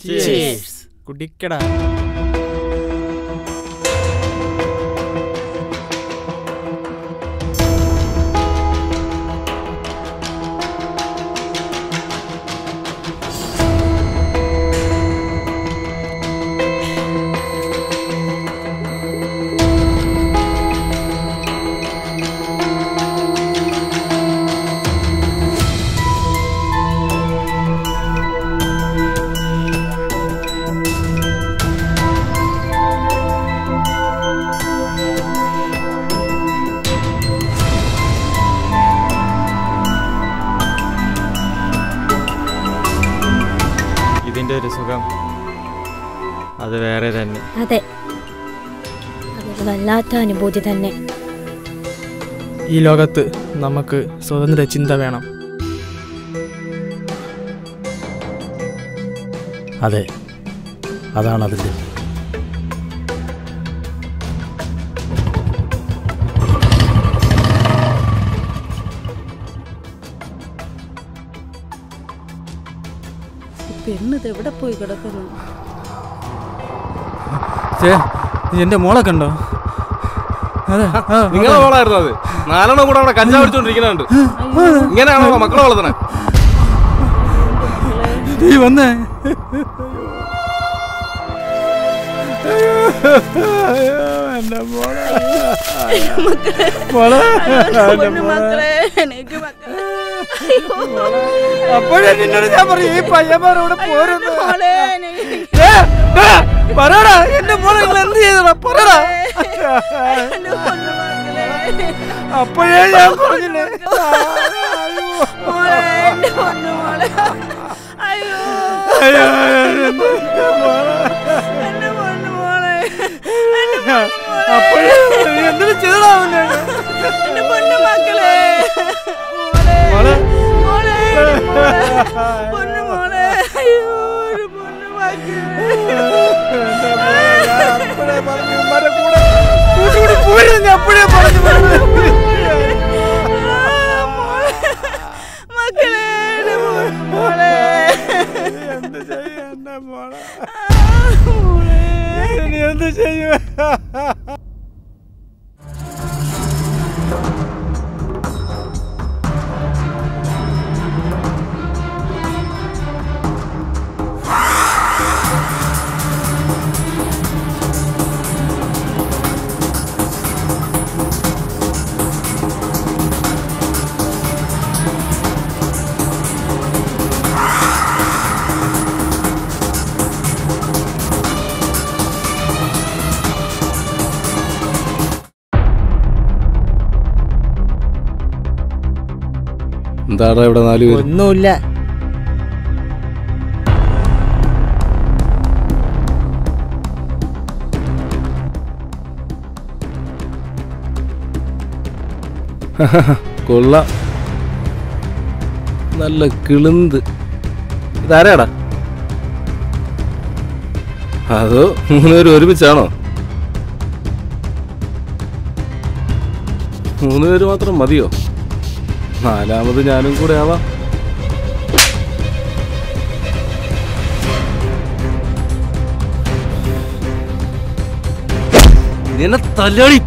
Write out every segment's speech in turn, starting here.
കുടിക്കടാ ഇതിന്റെ ഒരു സുഖം അത് വേറെ തന്നെ അതെ അതൊരു വല്ലാത്ത അനുഭൂതി തന്നെ ഈ ലോകത്ത് നമുക്ക് സ്വതന്ത്ര ചിന്ത വേണം അതെ അതാണ് അതിൻ്റെ പെണ്ണിത് എവിടെ പോയി കിടക്കുന്നു എന്റെ മോളെ കണ്ടോ അതെ ആ, നിങ്ങളെ മോളായിരുന്നു അത് നാലെണ്ണം കൂടെ അവിടെ കഞ്ചാവ് അടിച്ചോണ്ടിരിക്കുന്നുണ്ട് ഇങ്ങനെയാണോ മക്കളെ വളർത്തണേ നീ വന്നേ എന്റെ മോളെ മോളെ പൊന്നു മക്കളെ എനിക്ക് മക്കളെ അപ്പോഴേ നിന്നോട് ഞാൻ പറയും ഈ പയ്യന്മാരോട് പോരുന്നു മോളെ എനിക്ക് ഏ, ഏ, പറയടാ എന്റെ മോളെ നിങ്ങൾ എന്ത് ചെയ്തടാ പറയടാ എന്റെ പൊന്നു മക്കളെ അപ്പോഴേ ഞാൻ പറഞ്ഞില്ലേ മോളെ എന്റെ പൊന്നു മോളെ അയ്യോ അയ്യോ, എന്റെ മോളെ. എന്റെ പൊന്നു മോളെ അപ്പോഴേ നീ എന്തിനു ചെയ്തടാ അവനെ? എന്റെ പൊന്നു മക്കളെ മോളെ. മോളെ മോളെ പൊന്നു മോളെ അയ്യോ ഒരു പൊന്നു മക്കളെ എന്റെ മോളെ, ഞാൻ അപ്പോഴേ പറഞ്ഞു ഇവന്മാരുടെ കൂടെ കൂട്ടുകൂടി പോയിരുന്നു ഞാൻ അപ്പോഴേ പറഞ്ഞു മക്കളെ എന്റെ പൊന്നു മോളെ എന്ത് ചെയ്യും എന്റെ മോളെ മോളെ ഇനി എന്ത് ചെയ്യും എന്താടാ ഇവിടെ നാല് പേര് ഒന്നുമില്ല കൊള്ള നല്ല കിളുന്ത് ഇതാരാടാ അതോ മൂന്നുപേരും ഒരുമിച്ചാണോ മൂന്നുപേര് മാത്രം മതിയോ നാലാമത് ഞാനും കൂടെ ആവാം നിന്നെ തല്ലടി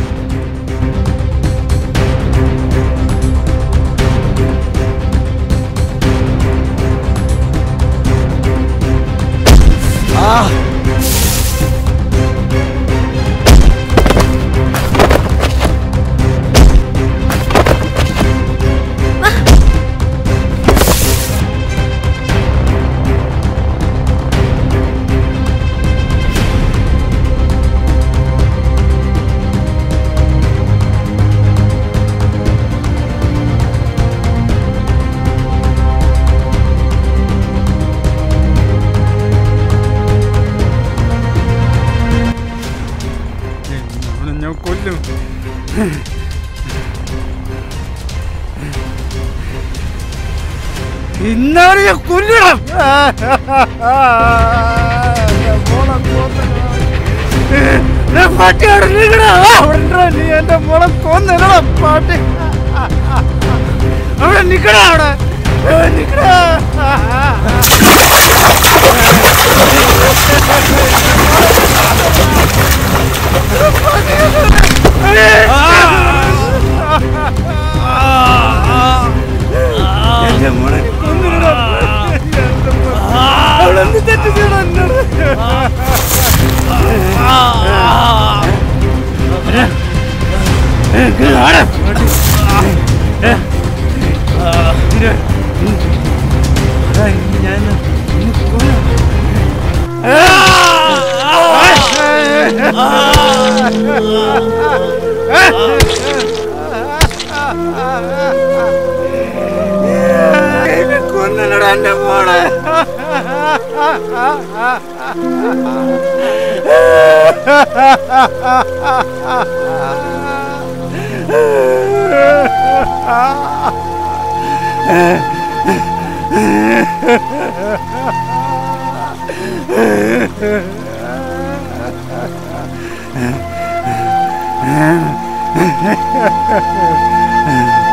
ആ അവനെ ഞാൻ കൊല്ലും ഇന്നാണ് ഞാൻ കൊല്ലണം പാട്ടിയോട് നീങ്ങടാ അവിടെ നീ എന്റെ മോളെ കൊന്നിടടാ പാട്ടി അവിടെ നിക്കടാ അവിടെ ഏ, നിക്കടാ എന്ത് തെറ്റ് ചെയ്യണം എന്നോട് ഞാൻ കൊന്നടാ എന്റെ മോളെ ആ